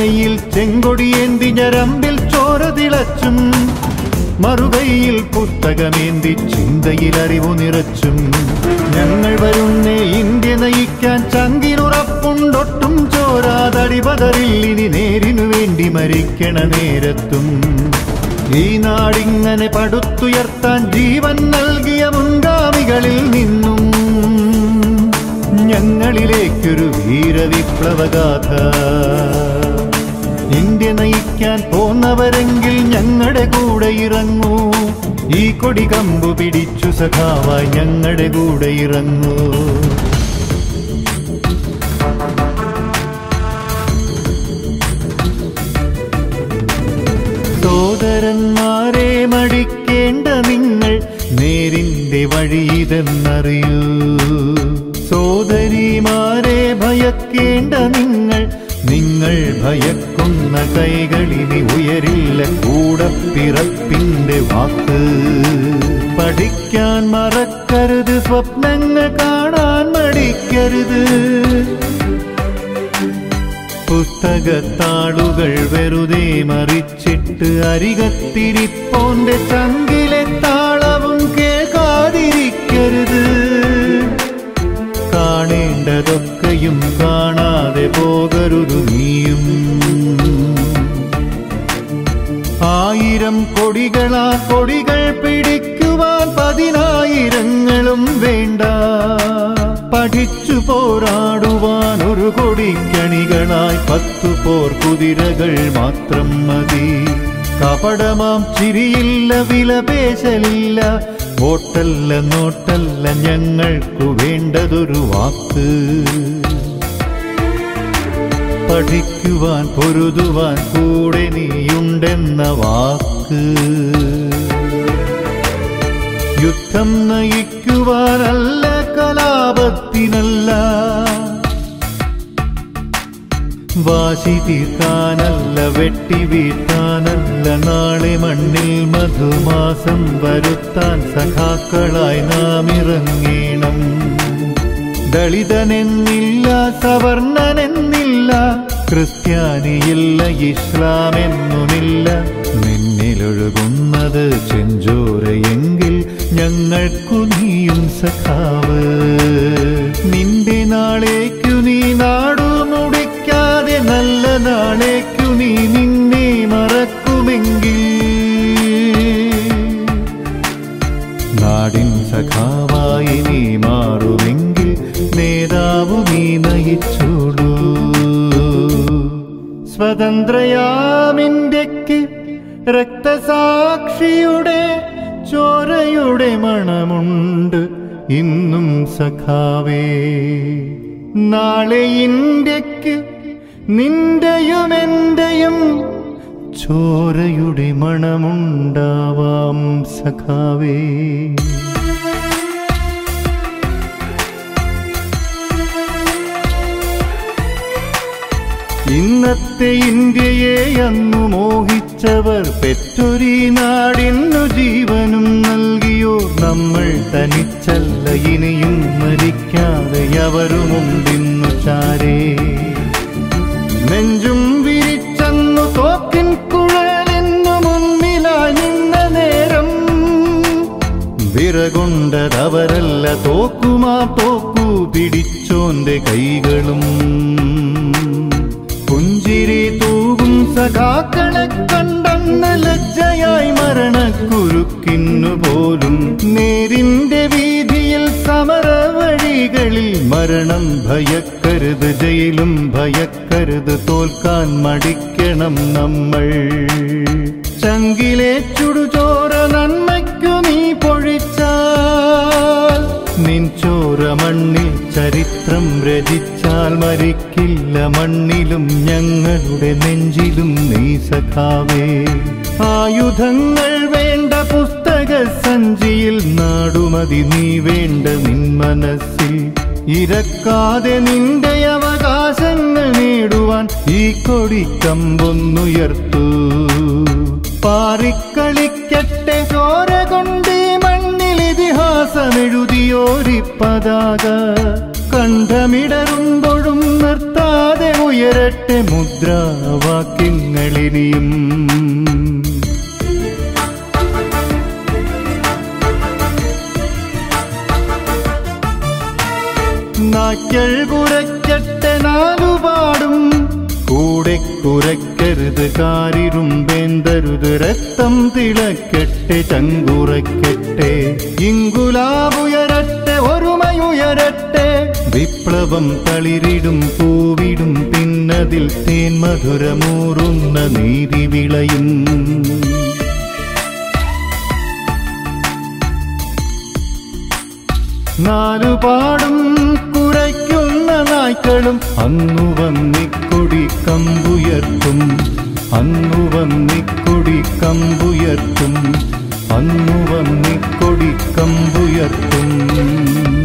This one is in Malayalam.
ഒരുകൈയിൽ ചെങ്കൊടിയേന്തി ഞരമ്പിൽ ചോര തിളച്ചും മറുകൈയിൽ പുസ്തകമേന്തി ചിന്തയിൽ അറിവു നിറച്ചും ഞങ്ങൾ വരുന്നേ ഇന്ത്യ നയിക്കാൻ ചങ്കിലുറപ്പുണ്ടൊട്ടും ചോരാതടിപതറിൽ ഇനി നേരിനു വേണ്ടി മരിക്കണ നേരത്തും ഈ നാടിങ്ങനെ പടുത്തുയർത്താൻ ജീവൻ നൽകിയ മുൻഗാമികളിൽ നിന്നും ഞങ്ങളിലേക്കൊരു വീരവിപ്ലവഗാഥ ഇന്ത്യ നയിക്കാൻ പോന്നവരെങ്കിൽ ഞങ്ങളുടെ കൂടെ ഇറങ്ങൂ ഈ കൊടി കമ്പു പിടിച്ചു സഖാവായി ഞങ്ങളുടെ കൂടെ ഇറങ്ങൂ സോദരന്മാരെ മടിക്കേണ്ട നിങ്ങൾ നേരിന്റെ വഴിയിതെന്നറിയൂ സോദരിമാരെ ഭയക്കേണ്ട നിങ്ങൾ നിങ്ങൾ ഭയക്കുന്ന കൈകളിനി ഉയരില്ല കൂടെ പിറപ്പിന്റെ വാക്ക് പഠിക്കാൻ മറക്കരുത് സ്വപ്നങ്ങൾ കാണാൻ മടിക്കരുത് പുസ്തകത്താളുകൾ വെറുതെ മറിച്ചിട്ട് അരികത്തിരിപ്പോന്റെ ചങ്കിലെ താളവും കേൾക്കാതിരിക്കരുത് കാണേണ്ടതൊക്കെയും കാണാതെ പോകരുതു നീയും ആയിരം കൊടികളാ കൊടികൾ പിടിക്കുവാൻ പതിനായിരങ്ങളും വേണ്ട പഠിച്ചു പോരാടുവാൻ ഒരു കൊടിക്കണികളായി പത്തു പോർ കുതിരകൾ മാത്രം മതി കപടമാം ചിരിയില്ല വിലപേശലില്ല ഓട്ടല്ല നോട്ടല്ല ഞങ്ങൾക്കു വേണ്ടതൊരു വാക്ക് പഠിക്കുവാൻ പൊരുതുവാൻ കൂടെ നീയുണ്ടെന്ന വാക്ക് യുദ്ധം നയിക്കുവാനല്ല കലാപത്തിനല്ല വാശി തീർക്കാനല്ല വെട്ടി വീട്ടാനല്ല നാളെ മണ്ണിൽ മധുമാസം വരുത്താൻ സഖാക്കളായി നാം ഇറങ്ങേണം ദളിതനെന്നില്ല സവർണനെന്നില്ല ക്രിസ്ത്യാനിയില്ല ഇസ്ലാം എന്നുമില്ല നിന്നിലൊഴുകുന്നത് ചെഞ്ചോരയെങ്കിൽ ഞങ്ങൾക്കു നീയും സഖാവ് നിന്റെ നാളേക്കു നീ നാടു മുടിക്കാതെ നല്ല നാളേക്കു നീ നിന്നെ മറക്കുമെങ്കിൽ നാടിൻ സഖാവായി നീ മാറുമെങ്കിൽ നേതാവു നീ നയിച്ചോളൂ സ്വതന്ത്രയാമിന്ത്യക്ക് രക്തസാക്ഷിയുടെ ചോരയുടെ മണമുണ്ട് ഇന്നും സഖാവേ നാളെ ഇന്ത്യക്ക് നിന്റെയും എന്റെയും ചോരയുടെ മണമുണ്ടാവാം സഖാവേ ഇന്നത്തെ ഇന്ത്യയെ അന്നു മോഹിച്ചവർ പെറ്റൊരീ നാടിന്നു ജീവനും നൽകിയോ നമ്മൾ തനിച്ചല്ല ഇനിയും മരിക്കാതെ അവരുമുണ്ടിന്നു ചാരേ നെഞ്ചും വിരിച്ചന്നു തോക്കിൻ കുഴലെന്നു മുന്നിലായി നിന്ന നേരം വിറകൊണ്ടതവരല്ല തോക്കുമാ തോക്കു പിടിച്ചോന്റെ കൈകളും പുഞ്ചിരി തൂകും സഖാക്കളെ കണ്ടെന്ന ലജ്ജയായി മരണക്കുരുക്കിന്നു പോലും നേരിന്റെ വീതിയിൽ സമര വഴികളിൽ മരണം ഭയക്കരുത് ജയിലും ഭയക്കരുത് തോൽക്കാൻ മടിക്കണം നമ്മൾ ചങ്കിലെ ചുടുചോര നന്മയ്ക്കു നീ പൊഴിച്ചാൽ നിൻ ചോര മണ്ണിൽ ചരിത്രം രചിച്ചാൽ മരിക്കില്ല മണ്ണിലും ഞങ്ങളുടെ നെഞ്ചിലും നീ സഖാവേ ആയുധങ്ങൾ വേണ്ട പുസ്തക സഞ്ചിയിൽ നാടുമതി നീ വേണ്ട നിൻ മനസ്സിൽ ഇരക്കാതെ നിന്റെ അവകാശങ്ങൾ നേടുവാൻ ഈ കൊടിക്കമ്പൊന്നുയർത്തു പാറിക്കളിക്കട്ടെ ചോര കൊണ്ട് ഈ മണ്ണിൽ ഇതിഹാസമെഴുതിയോരി പതാക കണ്ഠമിടറുമ്പോഴും നിർത്താതെ ഉയരട്ടെ മുദ്രാവാക്യങ്ങളിനിയും നായ്ക്കൾ കുരയ്ക്കട്ടെ നാലുപാടും കൂടെ കുരയ്ക്കരുത് കാരിരുമ്പേന്തരുത് രക്തം തിളക്കട്ടെ ചങ്കുറയ്ക്കട്ടെ ഇങ്കുലാവുയരട്ടെ ഒരുമയുയരട്ടെ വിപ്ലവം തളിരിടും പൂവിടും പിന്നതിൽ തേൻ മധുരമൂറുന്ന നീതി വിളയും നാലുപാടും കുരയ്ക്കുന്ന നായ്ക്കളും അന്നു വന്നിക്കൊടി കമ്പുയർത്തും അന്നു വന്നിക്കൊടി കമ്പുയർത്തും അന്നു വന്നിക്കൊടി കമ്പുയർത്തും